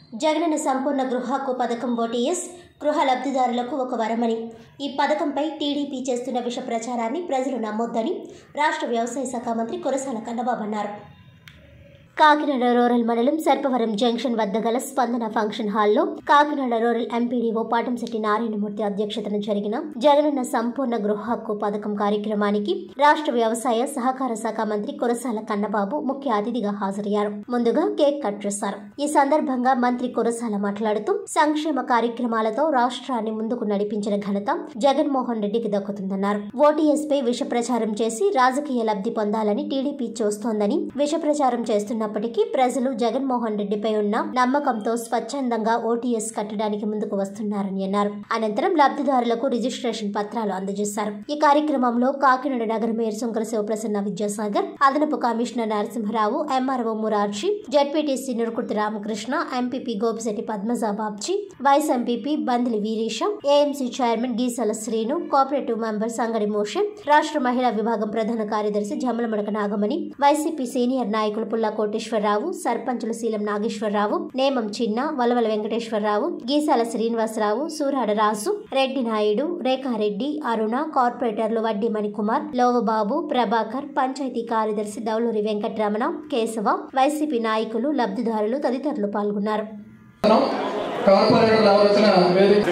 జగనన్న సంపూర్ణ గృహ హక్కు పథకం ఓటీఎస్ గృహ లబ్ధిదారులకు ఒక వరమని ఈ పథకంపై టీడీపీ చేస్తున్న విష ప్రచారాన్ని ప్రజలు నమ్మొద్దని రాష్ట్ర వ్యవసాయ శాఖ మంత్రి కురసాల కన్నబాబు అన్నారు కాకినాడ రూరల్ మండలం సర్పవరం జంక్షన్ వద్ద గల స్పందన ఫంక్షన్ హాల్లో కాకినాడ రూరల్ ఎంపీడీఓ పాటంశెట్టి నారాయణమూర్తి అధ్యక్షతన జరిగిన జగనన్న సంపూర్ణ గృహ హక్కు పథకం కార్యక్రమానికి రాష్ట్ర వ్యవసాయ సహకార శాఖ మంత్రి కురసాల కన్నబాబు ముఖ్య అతిథిగా హాజరయ్యారు ముందుగా కేక్ కట్ చేశారు ఈ సందర్భంగా మంత్రి కురసాల మాట్లాడుతూ సంక్షేమ కార్యక్రమాలతో రాష్ట్రాన్ని ముందుకు నడిపించిన ఘనత జగన్మోహన్ రెడ్డికి దక్కుతుందన్నారు ఓటీఎస్ పై విష ప్రచారం చేసి రాజకీయ లబ్ధి పొందాలని టీడీపీ చూస్తోందని విష ప్రచారం చేస్తున్నప్పటికీ ప్రజలు జగన్మోహన్ రెడ్డిపై ఉన్న నమ్మకంతో స్వచ్ఛందంగా ఓటీఎస్ కట్టడానికి ముందుకు వస్తున్నారని అన్నారు అనంతరం లబ్ధిదారులకు రిజిస్ట్రేషన్ పత్రాలు అందజేశారు ఈ కార్యక్రమంలో కాకినాడ నగర మేయర్ సుంకర శివప్రసన్న విద్యాసాగర్ అదనపు commissioner Narasimharao MRO Murarji ZPTC Nurukurthi Ramakrishna MPP Gopisetti Padmaja Babji vice MPP Bandili Veeresa AMC chairman Geesala Srinu cooperative member Sangadi Moshan రాష్ట్ర మహిళా విభాగం ప్రధాన కార్యదర్శి జమ్మలమడక నాగమణి వైసీపీ సీనియర్ నాయకులు పుల్లా కోటేశ్వరరావు సర్పంచులు శీలం నాగేశ్వరరావు నేమం చిన్న వలవల వెంకటేశ్వరరావు గీసాల శ్రీనివాసరావు సూరాడ రాజు రెడ్డి నాయుడు రేఖారెడ్డి అరుణ కార్పొరేటర్లు వడ్డీ మణికుమార్ లోవబాబు ప్రభాకర్ పంచాయతీ కార్యదర్శి దౌలూరి వెంకటరమణ కేశవ వైసీపీ నాయకులు లబ్ధిదారులు తదితరులు పాల్గొన్నారు కార్పొరేటర్ల ఆలోచన వేదిక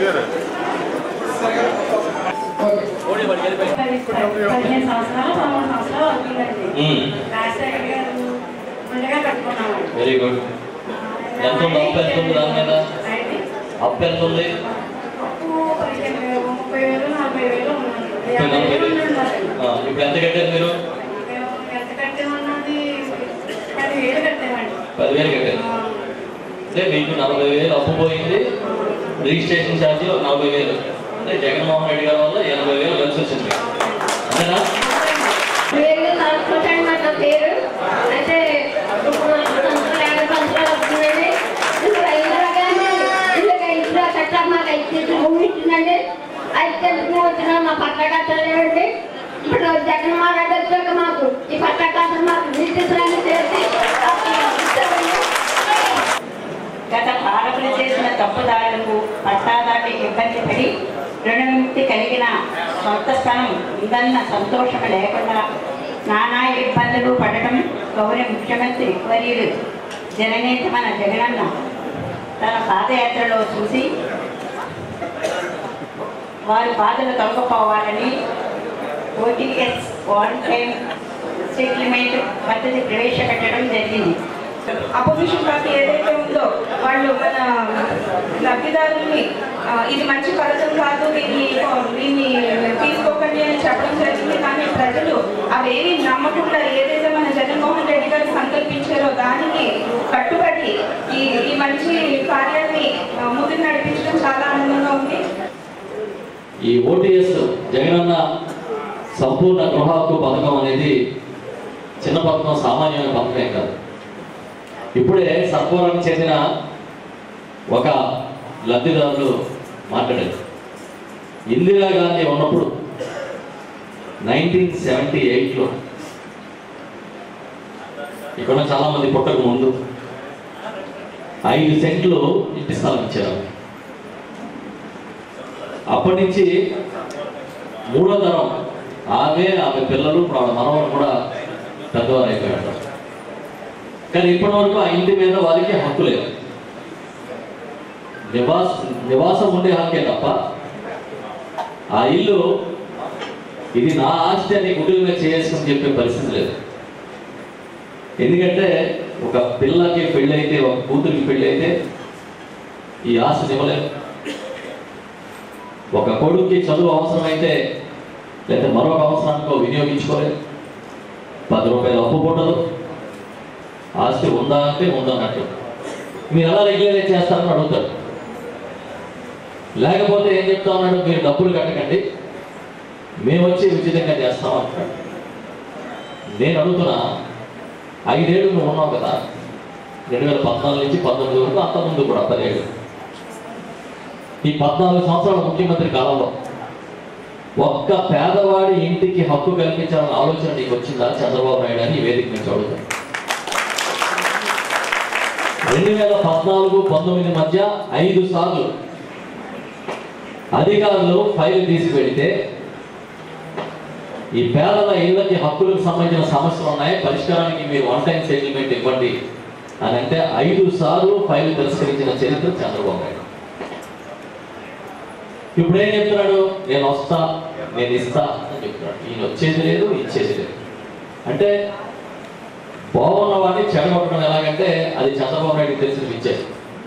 పదిహేను సంవత్సరాలు పదమూడు సంవత్సరాలు అవుతుందండి మ్మ్. రాజశేఖర్ గారు ముందుగా కట్టుకున్నామండి వెరీ గుడ్ ఎంత ఉంది అప్పు ఎంత ఉంది దాని మీద అయితే అప్పు ఎంత ఉంది అప్పు పదిహేను వేలు ముప్పై వేలు నలభై వేలు ఉందండి ముప్పై యాభై నలభై వేలు వేలు. ఉందండి ఆ, ఇప్పుడు ఎంత కట్టారు మీరు మేము ఎంత కట్టామన్నది పదివేలు కట్టామండి పదివేలు కట్టారు ఆ, అంటే మీకు నలభై వేలు అప్పు పోయింది రిజిస్ట్రేషన్ ఛార్జీ నలభై వేలు అంటే జగన్మోహన్ రెడ్డి గారి వల్ల ఎనభై వేలు కలిసి వచ్చింది అంతేనా పేరు నడుచుకుంటాను మాట పేరు అయితే ఇప్పుడు నాకు సంవత్సరాలు యాభై సంవత్సరాలు వస్తుందండి ఇప్పుడు ఐదుగానే ఇల్లు ఇంట్లో చట్టా మాకు ఐదు భూమి ఇచ్చిందండి ఐదు తెలుగు వచ్చిన మా పట్ల కట్టలేవండి ఇప్పుడు జగన్మోహన్ రెడ్డి వచ్చాక మాకు ఈ పట్ల కట్టలు మాకు నిర్దిష్టాన్ని చేసి గత పాలకులు చేసిన తప్పుదారులకు పట్టాదారులు ఇబ్బంది పడి రుణముక్తి కలిగిన సొంత స్థలం ఉందన్న సంతోషం లేకుండా నానా ఇబ్బందులు పడటం గౌరవ ముఖ్యమంత్రి వర్యులు జననేత మన జగనన్న తన పాదయాత్రలో చూసి వారి బాధలు తొలగిపోవాలని ఓటీఎస్ వన్ టైం సెటిల్మెంట్ పద్ధతి ప్రవేశపెట్టడం జరిగింది అపోజిషన్ పార్టీ ఏదైతే ఉందో వాళ్ళు మన లబ్ధిదారుల్ని ఆ, ఇది మంచి పథకం కాదు దీన్ని దీన్ని తీసుకోకండి అని చెప్పడం జరిగింది కానీ ప్రజలు అవేవి నమ్మకుండా ఏదైతే మన జగన్మోహన్ రెడ్డి గారు సంకల్పించారో దానికి కట్టుబడి ఈ ఈ మంచి కార్యాన్ని ఆ, ముందుకు నడిపించడం చాలా ఆనందంగా ఉంది ఈ ఓటీఎస్ జగనన్న సంపూర్ణ గృహ హక్కు పథకం అనేది చిన్న పథకం సామాన్యమైన పథకమే కాదు ఇప్పుడే సర్పవరం చెందిన ఒక లబ్ధిదారులు మాట్లాడారు ఇందిరాగాంధీ ఉన్నప్పుడు నైన్టీన్ సెవెంటీ ఎయిట్లో ఇక్కడ చాలా మంది పుట్టక ముందు ఐదు సెంట్లు ఇంటి స్థలం ఇచ్చారు అప్పటి నుంచి మూడో తరం ఆమె ఆమె పిల్లలు ఇప్పుడు ఆమె మనవలు కూడా పెద్దవారు అయిపోయారు కానీ ఇప్పటి వరకు ఆ ఇంటి మీద వారికి హక్కు లేదు నివాస నివాసం ఉండే హక్కే తప్ప ఆ ఇల్లు ఇది నా ఆస్తి అని గుడి మీద చేసుకుని చెప్పే పరిస్థితి లేదు ఎందుకంటే ఒక పిల్లకి పెళ్ళైతే ఒక కూతురికి పెళ్ళైతే ఈ ఆస్తిని ఇవ్వలేదు ఒక కొడుక్కి చదువు అవసరమైతే లేదా మరొక అవసరానికో వినియోగించుకోలేదు పది రూపాయలు అప్పు పుట్టదు ఆస్తి ఉందా అంటే ఉందన్నట్టు మీరు ఎలా రెగ్యులరైజ్ చేస్తారని అడుగుతారు లేకపోతే ఏం చెప్తా ఉన్నాడు మీరు డబ్బులు కట్టకండి మేము వచ్చి ఉచితంగా చేస్తాం అంటాడు నేను అడుగుతున్నా ఐదేళ్ళు నువ్వు ఉన్నావు కదా రెండు వేల పద్నాలుగు నుంచి పంతొమ్మిది వరకు అంతకుముందు కూడా పదిహేడు ఈ పద్నాలుగు సంవత్సరాల ముఖ్యమంత్రి కాలంలో ఒక్క పేదవాడి ఇంటికి హక్కు కల్పించాలన్న ఆలోచన నీకు వచ్చిందా చంద్రబాబు నాయుడు అని ఈ వేదిక నుంచి అడుగుతాను రెండు వేల పద్నాలుగు పంతొమ్మిది మధ్య ఐదు సార్లు అధికారులు ఫైల్ తీసి పెడితే ఈ పేదల ఇళ్ళకి హక్కులకు సంబంధించిన సమస్యలు ఉన్నాయి పరిష్కారానికి మీరు వన్ టైం సెటిల్మెంట్ ఇవ్వండి అని అంటే ఐదు సార్లు ఫైల్ తిరస్కరించిన చరిత్ర చంద్రబాబు నాయుడు ఇప్పుడు ఏం చెప్తున్నాడు నేను వస్తా నేను ఇస్తా అని చెప్తున్నాడు ఈయన వచ్చేది లేదు ఇచ్చేది లేదు అంటే బాగున్న వాడిని చెడగొట్టడం ఎలాగంటే అది చంద్రబాబు నాయుడు తెలిసిన విద్య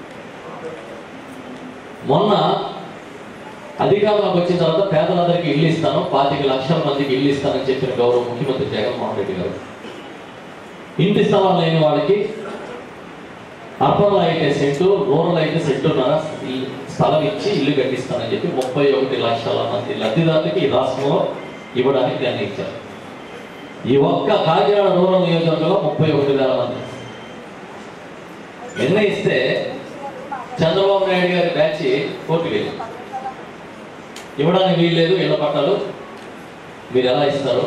మొన్న అధికారంలోకి వచ్చిన తర్వాత పేదలందరికీ ఇల్లు ఇస్తాను పాతిక లక్షల మందికి ఇల్లు ఇస్తానని చెప్పిన గౌరవ ముఖ్యమంత్రి జగన్మోహన్ రెడ్డి గారు ఇంటి స్థలం లేని వాళ్ళకి అర్బన్ అయితే సెంటు రూరల్ అయితే సెంటున్నర ఈ స్థలం ఇచ్చి ఇల్లు కట్టిస్తానని చెప్పి ముప్పై ఒకటి లక్షల మంది లబ్ధిదారులకి ఈ రాష్ట్రంలో ఇవ్వడానికి నిర్ణయించారు ఈ ఒక్క కాకినాడ రూరల్ నియోజకవర్గంలో ముప్పై ఒకటి వేల మంది నిర్ణయిస్తే చంద్రబాబు నాయుడు గారి బ్యాచ్ కోర్టుకు వెళ్ళింది ఇవ్వడానికి వీల్లేదు ఇళ్ల పట్టాలు మీరు ఎలా ఇస్తారు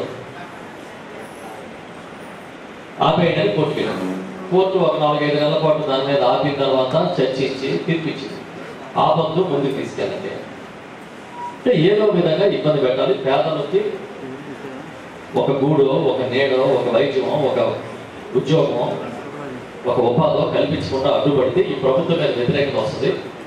ఆపేయడానికి కోర్టుకు వెళ్ళారు కోర్టు ఒక నాలుగైదు నెలల పాటు దాని మీద ఆపిన తర్వాత చర్చించి తీర్పిచ్చింది ఆపద్దు ముందుకు తీసుకెళ్ళండి అంటే ఏదో విధంగా ఇబ్బంది పెట్టాలి పేదలకి ఒక గూడో ఒక నేడో ఒక వైద్యమో ఒక ఉద్యోగమో ఒక ఉపాధో కల్పించకుండా అడ్డుపడితే ఈ ప్రభుత్వం మీద వ్యతిరేకత వస్తుంది